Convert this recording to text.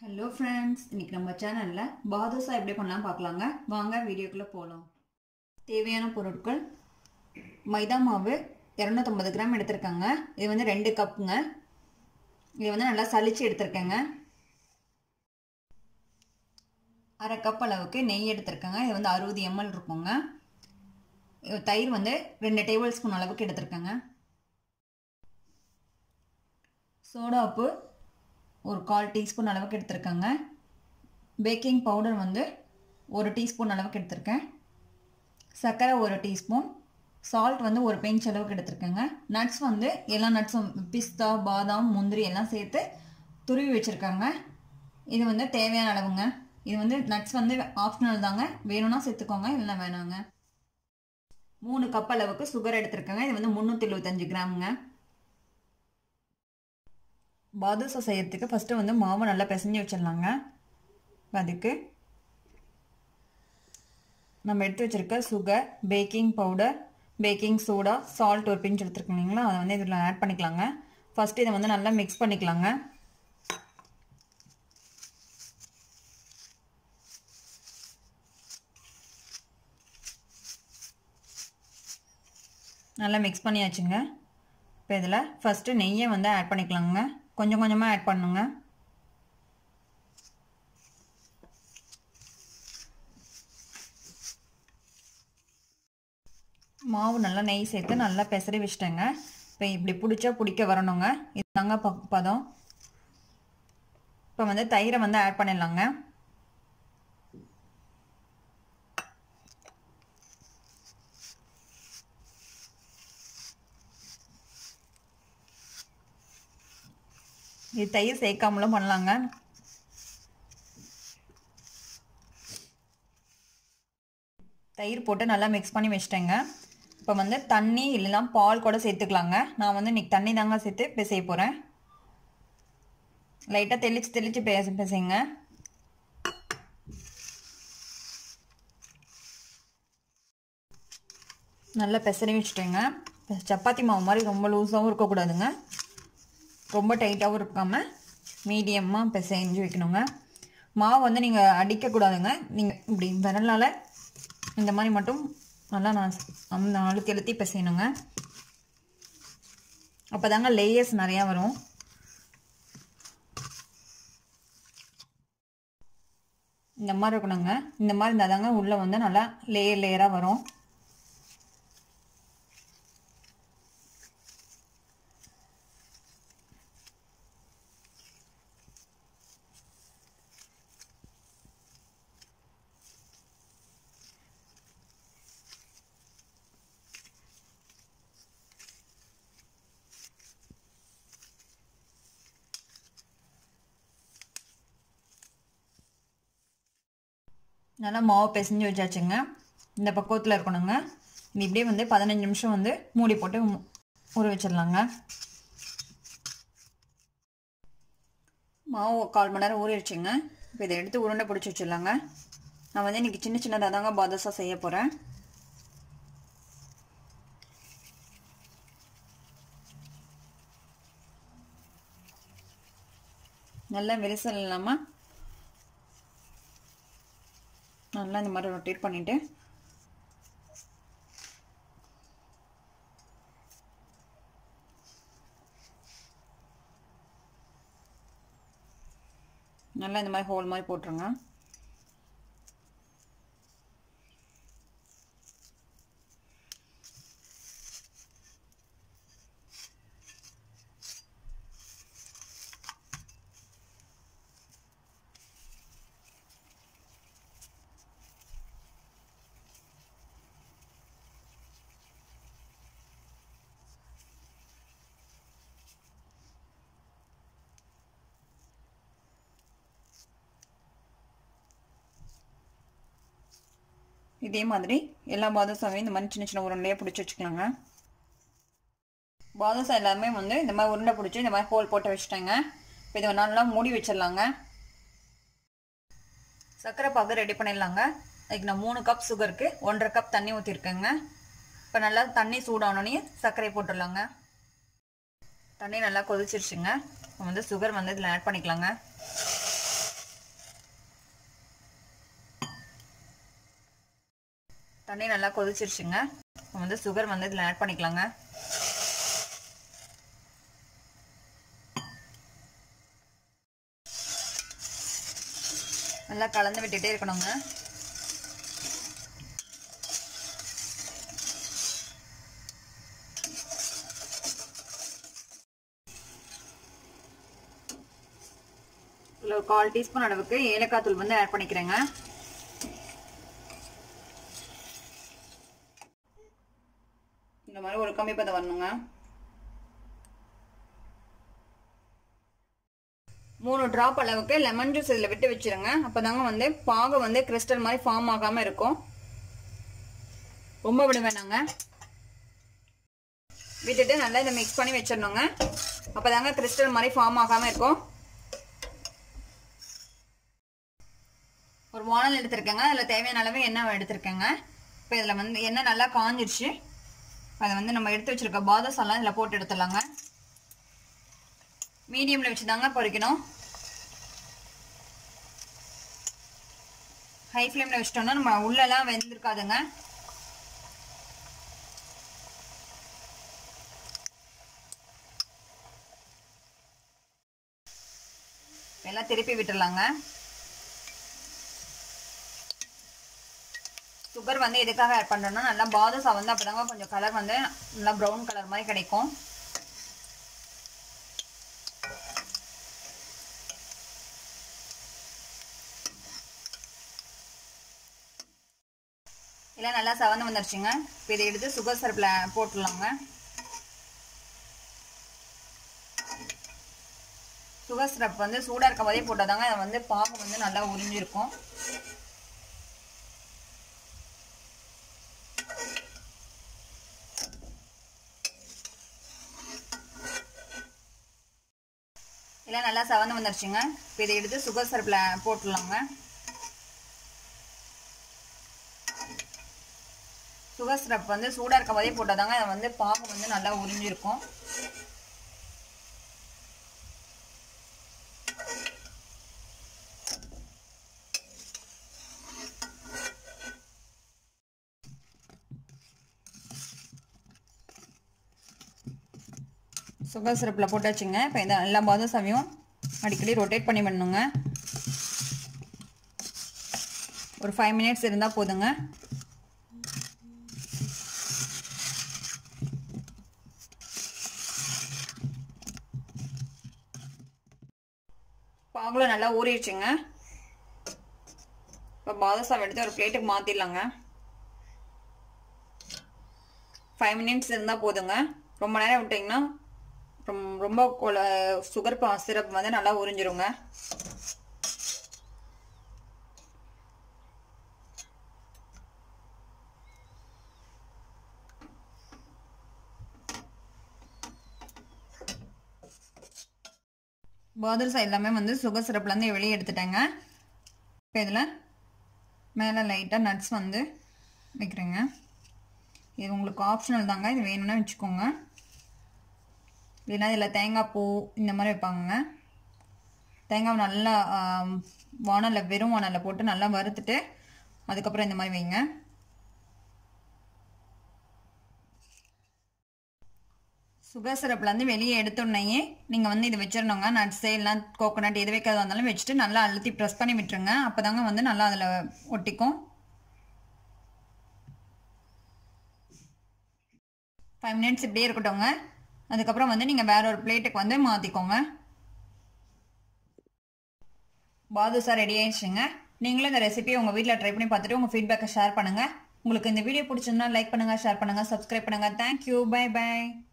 hello friends இன்னைக்கு நம்ம சேனலில் பாதுஷா எப்படி பண்ணலாம் பார்க்கலாங்க வாங்க வீடியோக்குள்ளே போகலாம் தேவையான பொருட்கள் மைதா மாவு இரநூத்தம்பது கிராம் எடுத்திருக்காங்க இது வந்து ரெண்டு கப்புங்க இது வந்து நல்லா சலிச்சு எடுத்திருக்கேங்க அரை கப் அளவுக்கு நெய் எடுத்திருக்கேங்க இது வந்து அறுபது எம்எல் இருக்குங்க இது தயிர் வந்து ரெண்டு டேபிள் ஸ்பூன் அளவுக்கு எடுத்திருக்கேங்க சோடாப்பு ஒரு கால் டீஸ்பூன் அளவுக்கு எடுத்திருக்கேங்க பேக்கிங் பவுடர் வந்து ஒரு டீஸ்பூன் அளவுக்கு எடுத்திருக்கேன் சர்க்கரை ஒரு டீஸ்பூன் சால்ட் வந்து ஒரு பெஞ்ச் அளவுக்கு எடுத்திருக்கேங்க நட்ஸ் வந்து எல்லா நட்ஸும் பிஸ்தா பாதாம் முந்திரி எல்லாம் சேர்த்து துருவி வச்சுருக்காங்க இது வந்து தேவையான அளவுங்க இது வந்து நட்ஸ் வந்து ஆப்ஷனல் தாங்க வேணும்னா சேர்த்துக்கோங்க இல்லைன்னா வேணாங்க மூணு கப் அளவுக்கு சுகர் எடுத்திருக்கேங்க இது வந்து முந்நூற்றி எழுபத்தஞ்சு கிராமுங்க பாதுஷா செய்யறதுக்கு ஃபஸ்ட்டு வந்து மாவை நல்லா பிசைஞ்சு வச்சிடலாங்க அதுக்கு நம்ம எடுத்து வச்சுருக்க sugar baking powder baking soda salt ஒரு பிஞ்ச் எடுத்துருக்கோம் இல்லைங்களா அதை வந்து இதில் ஆட் பண்ணிக்கலாங்க ஃபஸ்ட்டு இதை வந்து நல்லா மிக்ஸ் பண்ணிக்கலாங்க நல்லா மிக்ஸ் பண்ணியாச்சுங்க இப்போ இதில் ஃபஸ்ட்டு நெய்யை வந்து ஆட் பண்ணிக்கலாங்க கொஞ்சம் கொஞ்சமாக ஆட் பண்ணுங்க மாவு நல்லா நெய் சேர்த்து நல்லா பெசரி வச்சிட்டேங்க இப்போ இப்படி பிடிச்சா பிடிக்க வரணுங்க இதுதாங்க ப பதம் இப்போ வந்து தயிரை வந்து ஆட் பண்ணிடலாங்க இது தயிர் சேர்க்காமலும் பண்ணலாங்க தயிர் போட்டு நல்லா மிக்ஸ் பண்ணி வச்சிட்டேங்க இப்போ வந்து தண்ணி இல்லைனா பால் கூட சேர்த்துக்கலாங்க நான் வந்து இன்றைக்கி தண்ணி தாங்க சேர்த்து பிசைய போகிறேன் லைட்டாக தெளித்து தெளித்து பேச பிசைங்க நல்லா பெசரி வச்சுட்டேங்க சப்பாத்தி மாவு மாதிரி ரொம்ப லூஸாகவும் இருக்கக்கூடாதுங்க ரொம்ப டைட்டாகவும் இருக்காமல் மீடியமாக பிசைஞ்சு வைக்கணுங்க மாவு வந்து நீங்கள் அடிக்கக்கூடாதுங்க நீங்கள் இப்படி விரலால் இந்த மாதிரி மட்டும் நல்லா நான் அழுத்தி அழுத்தி பிசையணுங்க அப்போ தாங்க லேயர்ஸ் நிறையா வரும் இந்த மாதிரி இருக்கணுங்க இந்த மாதிரி இருந்தால் தாங்க உள்ளே வந்து நல்லா லேயர் லேயராக வரும் நல்லா மாவு பிசைஞ்சு வச்சாச்சுங்க இந்த பக்குவத்தில் இருக்கணுங்க இது இப்படியே வந்து பதினஞ்சு நிமிஷம் வந்து மூடி போட்டு ஊற வச்சிடலாங்க மாவு கால் மணி நேரம் ஊறிடுச்சுங்க இப்போ இதை எடுத்து உருண்டை பிடிச்சி வச்சிடலாங்க நான் வந்து இன்றைக்கி சின்ன சின்னதாக தாங்க பாதுஷா செய்ய போகிறேன் நல்லா விரிசல் இல்லாமல் நல்லா இந்த மாதிரி ரொட்டேட் பண்ணிவிட்டு நல்லா இந்த மாதிரி ஹோல் மாதிரி போட்டுருங்க இதே மாதிரி எல்லா பாதுஷாவையும் இந்த மாதிரி சின்ன சின்ன உருண்டையாக பிடிச்சி வச்சுக்கலாங்க பாதுஷா எல்லாமே வந்து இந்த மாதிரி உருண்டை பிடிச்சி இந்த மாதிரி ஹோல் போட்டு வச்சுட்டேங்க இப்போ இதை நல்லா மூடி வச்சிடலாங்க சர்க்கரை பாகு ரெடி பண்ணிடலாங்க அதுக்கு நான் மூணு கப் சுகருக்கு ஒன்றரை கப் தண்ணி ஊற்றிருக்கேங்க இப்போ நல்லா தண்ணி சூடானோடனே சர்க்கரை போட்டுடலாங்க தண்ணி நல்லா கொதிச்சிருச்சுங்க இப்போ வந்து சுகர் வந்து இதில் ஆட் பண்ணிக்கலாங்க தண்ணி நல்லா கொதிச்சிருச்சுங்க இப்போ வந்து சுகர் வந்து இதில் ஆட் பண்ணிக்கலாங்க நல்லா கலந்து விட்டுட்டே இருக்கணுங்க இதில் ஒரு கால் டீஸ்பூன் அளவுக்கு ஏலக்காய் தூள் வந்து ஆட் பண்ணிக்கிறேங்க இந்த மாதிரி ஒரு கம்மி பதம் வரணுங்க மூணு ட்ராப் அளவுக்கு லெமன் ஜூஸ் இதில் விட்டு வச்சிருங்க அப்போதாங்க வந்து பாகு வந்து கிறிஸ்டல் மாதிரி ஃபார்ம் ஆகாமல் இருக்கும் ரொம்ப விட வேணாங்க விட்டுட்டு நல்லா இதை மிக்ஸ் பண்ணி வச்சிடணுங்க அப்போதாங்க கிறிஸ்டல் மாதிரி ஃபார்ம் ஆகாமல் இருக்கும் ஒரு வானல் எடுத்திருக்கேங்க அதில் தேவையான அளவு எண்ணெய் எடுத்திருக்கேங்க இப்போ இதில் வந்து எண்ணெய் நல்லா காஞ்சிருச்சு அதை வந்து நம்ம எடுத்து வச்சிருக்க பாதசாலாம் இதில் போட்டு எடுத்துடலாங்க மீடியமில் வச்சு தாங்க பொரிக்கணும் ஹை ஃப்ளேமில் வச்சிட்டோம்னா நம்ம உள்ளெல்லாம் வெந்திருக்காதுங்க எல்லாம் திருப்பி விட்டுடலாங்க சுகர் வந்து எதுக்காக ஆட் பண்ணுறோம்னா நல்லா பாதுஷா வந்து அப்போதாங்க கொஞ்சம் கலர் வந்து நல்லா ப்ரௌன் கலர் மாதிரி கிடைக்கும் எல்லாம் நல்லா சவந்து வந்துருச்சுங்க இப்போ இதை எடுத்து சுகர் சிரப்பில் போட்டுடலாங்க சுகர் சிரப் வந்து சூடாக இருக்க போதே போட்டாதாங்க அதை வந்து பாகு வந்து நல்லா உறிஞ்சிருக்கும் எல்லாம் நல்லா சவந்து வந்துருச்சுங்க இப்போ இதை எடுத்து சுகர் சிரப்பில் போட்டுடலாங்க சுகர் சிரப் வந்து சூடாக இருக்க போதே போட்டாதாங்க அதை வந்து பாகு வந்து நல்லா உறிஞ்சிருக்கும் சுகர் சிரப்பில் போட்டாச்சுங்க இப்போ இந்த எல்லா பாதுசாவையும் அடிக்கடி ரொட்டேட் பண்ணி பண்ணணுங்க ஒரு ஃபைவ் மினிட்ஸ் இருந்தால் போதுங்க பாகுல நல்லா ஊறிடுச்சுங்க இப்போ பாதுசாவை எடுத்து ஒரு பிளேட்டுக்கு மாற்றிடலாங்க ஃபைவ் மினிட்ஸ் இருந்தால் போதுங்க ரொம்ப நேரம் விட்டிங்கன்னா ரொம்ப சுகர் சிரப் வந்து நல்லா உறிஞ்சிருங்க பாதுல்சா எல்லாமே வந்து சுகர் சிரப்லேருந்து வெளியே எடுத்துட்டேங்க இப்போ இதில் மேலே லைட்டாக நட்ஸ் வந்து வைக்கிறேங்க இது உங்களுக்கு ஆப்ஷனல் தாங்க இது வேணும்னா வச்சுக்கோங்க இல்லைன்னா இதில் தேங்காய் பூ இந்த மாதிரி வைப்பாங்க தேங்காய் நல்லா வானலில் வெறும் வானலில் போட்டு நல்லா வறுத்துட்டு அதுக்கப்புறம் இந்த மாதிரி வைங்க சுகர் சிரப்லேருந்து வெளியே எடுத்தோடனேயே நீங்கள் வந்து இது வச்சிடணுங்க நட்ஸு இல்லைனா கோகோனட் எது வைக்கிறதா இருந்தாலும் வச்சுட்டு நல்லா அழுத்தி ப்ரெஸ் பண்ணி விட்டுருங்க அப்போ தாங்க வந்து நல்லா அதில் ஒட்டிக்கும் ஃபைவ் மினிட்ஸ் இப்படியே இருக்கட்டும்ங்க அதுக்கப்புறம் வந்து நீங்கள் வேற ஒரு பிளேட்டுக்கு வந்து மாற்றிக்கோங்க பாதுஷா ரெடி ஆயிடுச்சுங்க நீங்களும் இந்த ரெசிபியை உங்கள் வீட்டில் ட்ரை பண்ணி பார்த்துட்டு உங்கள் ஃபீட்பேக்கை ஷேர் பண்ணுங்கள் உங்களுக்கு இந்த வீடியோ பிடிச்சிருந்தா லைக் பண்ணுங்கள் ஷேர் பண்ணுங்கள் சப்ஸ்கிரைப் பண்ணுங்கள் தேங்க்யூ பை பை